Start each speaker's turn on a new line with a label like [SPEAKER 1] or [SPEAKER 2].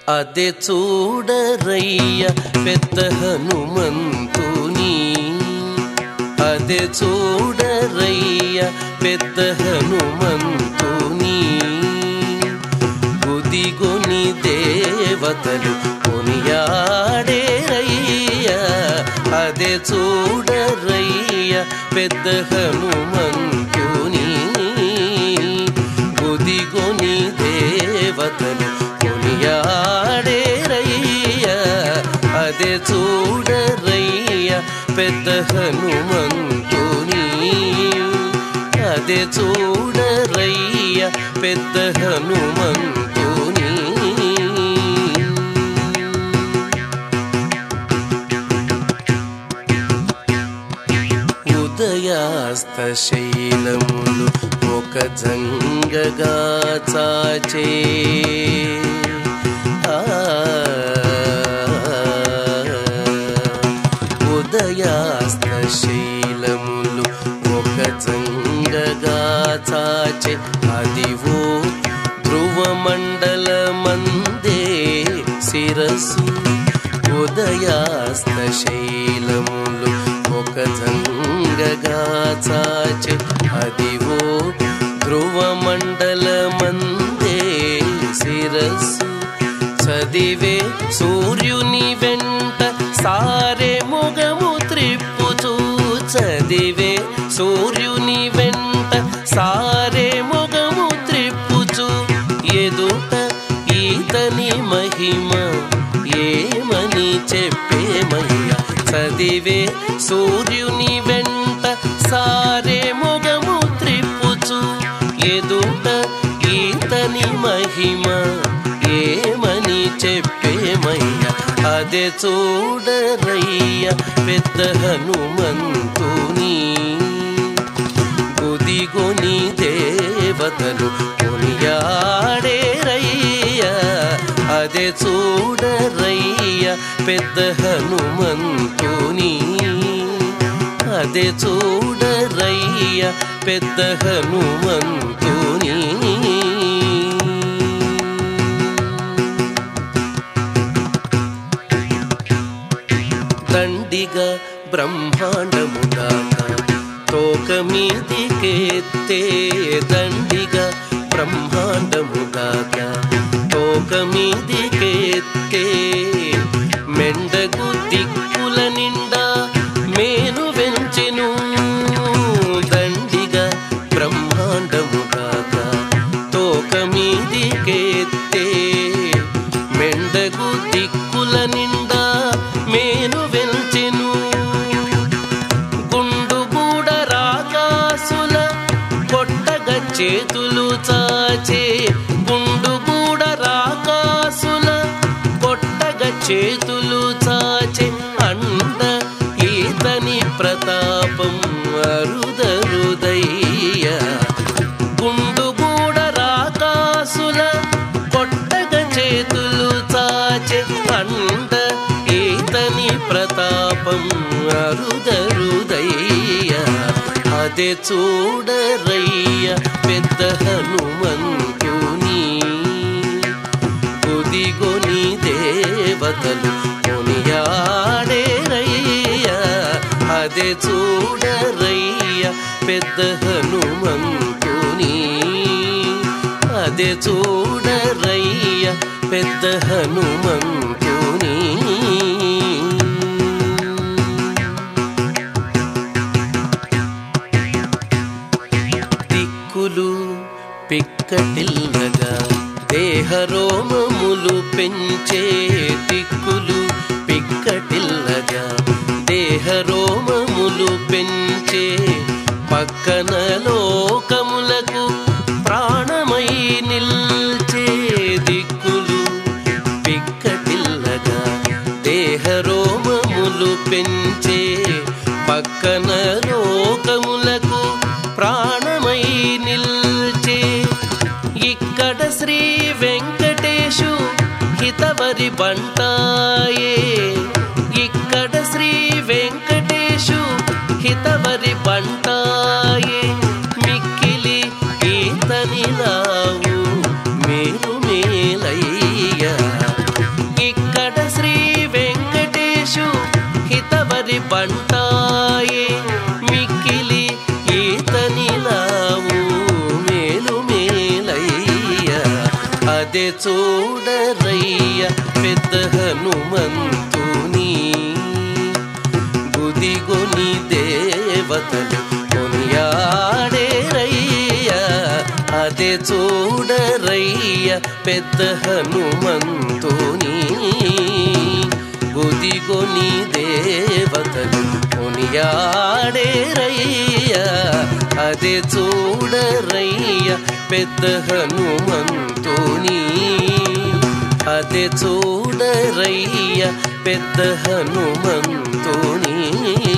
[SPEAKER 1] అదే చూడరయ్య పెద్ద హనుమంతుని అదే చూడరయ్య పెద్ద హనుమంతుని గుదిగొని దేవతలు కొనియాడేరయ్య అదే చూడరయ్య పెద్ద హనుమంతుని గుదిగొని దేవతలు కొనియాడేరయ్య అదే చూడరయ్య పెద్ద హనుమంతుని అదే చూడరయ్య పెద్ద హనుమంతుని ఉదయాస్త శైలములు ఒక జంగగా చాచే ఆ, ఉదయాస్త శైలములు ఒక జంగగా చాచే అదివో ధ్రువమండల మందే శిరసు ఉదయాస్త శైలములు ఒక జంగగా చాచే అదివో ధ్రువమండల మందే శిరస్సు చదివే సూర్యుని వెంట సారే మొగము త్రిప్పుచూ చదివే సూర్యుని వెంట సారే మొగము త్రిప్పుచు ఎదుట ఈతని మహిమ ఏమని చెప్పేమయ్య చదివే సూర్యుని వెంట సారే మొగము త్రిప్పుచు ఎదుట ఈతని మహిమ ఏమని చెప్పేమయ్య అదే చూడరయ్య పెద్ద హనుమంతుని గుదిగొని దేవతలు కొనియాడేరయ్య అదే చూడరయ్య పెద్ద హనుమంతుని అదే చూడరయ్య పెద్ద హనుమంతుని దండిగా బ్రహ్మాండముగాక తోక మీదికెత్తే దండిగా బ్రహ్మాండముగాక తోక మీదికెత్తే మెండగు దిక్కుల నిండా మేను వెంచెను దండిగా బ్రహ్మాండముగాక తోక మీదికెత్తే మెండగు దిక్కుల నిండా మేను వెంచెను గుండు గూడ రాకాసుల కొట్టగ చేతులు చాచే గుండు గూడ రాకాసుల కొట్టగ చేతులు చాచే అండ ఈతని ప్రతాపం అరుదరుదయ్య గుండు గూడ రాకాసుల కొట్టగ చేతులు చాచే అండ ఈతని ప్రతాపం అరుదరుదయ్య అదే చూడరయ్య పెద్ద హనుమంతుని గుదిగొని దేవతలు కొనియాడేరయ్య అదే చూడరయ్య పెద్ద హనుమంతుని అదే చూడరయ్య పెద్ద హనుమంతుని దిక్కులు పిక్కటిల్లగా దేహరోమములు పెంచే దిక్కులు పిక్కటిల్లగా దేహరోమములు పెంచే పక్కన లోకములకు ప్రాణమై నిల్చే దిక్కులు పిక్కటిల్లగా దేహరోమములు పెంచే పక్కన లోకములకు ప్రాణమై నిల్చే ఇక్కడ శ్రీ వెంకటేశు హితవరి బంటాయే ఇక్కడ శ్రీ వెంకటేశు హితవరి బంటాయే మిక్కిలి ఈతని లావు మేలు మేలయ్యా బంటాయే మిక్కిలి ఈతనిలావు మేలు మేలయ్య అదే చూడరయ్య పెద్ద హనుమంతుని గుదిగొని దేవతలు కొనియాడేరయ్య అదే చూడరయ్య పెద్ద హనుమంతుని గుదిగొని దేవతలు కొనియాడేరయ్య అదే చూడరయ్య పెద్ద హనుమంతుని అదే చూడరయ్య పెద్ద హనుమంతుని